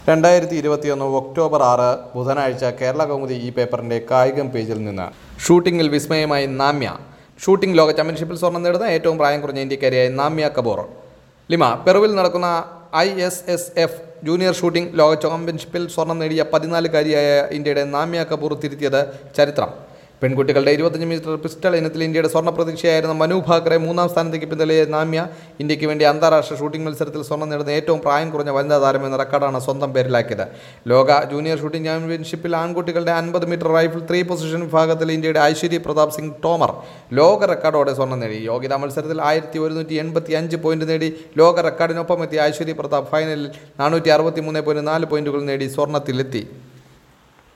രണ്ടായിരത്തി ഇരുപത്തിയൊന്ന് ഒക്ടോബർ ആറ് ബുധനാഴ്ച കേരള കൗമുദി ഈ പേപ്പറിന്റെ കായികം പേജിൽ നിന്ന് ഷൂട്ടിംഗിൽ വിസ്മയമായി നാമ്യ ഷൂട്ടിംഗ് ലോക ചാമ്പ്യൻഷിപ്പിൽ സ്വർണം നേടുന്ന ഏറ്റവും പ്രായം കുറഞ്ഞ ഇന്ത്യക്കാരിയായ നാമ്യ കപൂർ ലിമ പെറുവിൽ നടക്കുന്ന I S S F junior shooting ലോക ചാമ്പ്യൻഷിപ്പിൽ സ്വർണം നേടിയ പതിനാലുകാരിയായ ഇന്ത്യയുടെ നാമ്യ കപൂർ തിരുത്തിയത് ചരിത്രം പെൺകുട്ടികളുടെ ഇരുപത്തഞ്ച് മീറ്റർ പിസ്റ്റൾ ഇനത്തിൽ ഇന്ത്യയുടെ സ്വർണ്ണ പ്രതീക്ഷയായിരുന്ന മനു ഭാക്കറെ മൂന്നാം സ്ഥാനത്തേക്ക് പിന്തള്ളിയ നാമ്യ ഇന്ത്യക്ക് വേണ്ടി അന്താരാഷ്ട്ര ഷൂട്ടിംഗ് മത്സരത്തിൽ സ്വർണ്ണം നേടുന്ന ഏറ്റവും പ്രായം കുറഞ്ഞ വനിതാ താരം എന്ന റെക്കോർഡാണ് സ്വന്തം പേരിലാക്കിയത് ലോക ജൂനിയർ ഷൂട്ടിംഗ് ചാമ്പ്യൻഷിപ്പിൽ ആൺകുട്ടികളുടെ അൻപത് മീറ്റർ റൈഫിൾ ത്രീ പൊസിഷൻ വിഭാഗത്തിൽ ഇന്ത്യയുടെ ഐശ്വര്യ പ്രതാപ് സിംഗ് ടോമർ ലോക റെക്കോർഡോടെ സ്വർണ്ണം നേടി യോഗ്യതാ മത്സരത്തിൽ ആയിരത്തി ഒരുന്നൂറ്റി എൺപത്തി അഞ്ച് പോയിന്റ് നേടി ലോക റെക്കോർഡിനൊപ്പം എത്തിയ ഐശ്വര്യ പ്രതാപ് ഫൈനലിൽ നാനൂറ്റി അറുപത്തി മൂന്ന് പോയിന്റ് നാല് പോയിന്റുകൾ നേടി സ്വർണ്ണത്തിലെത്തി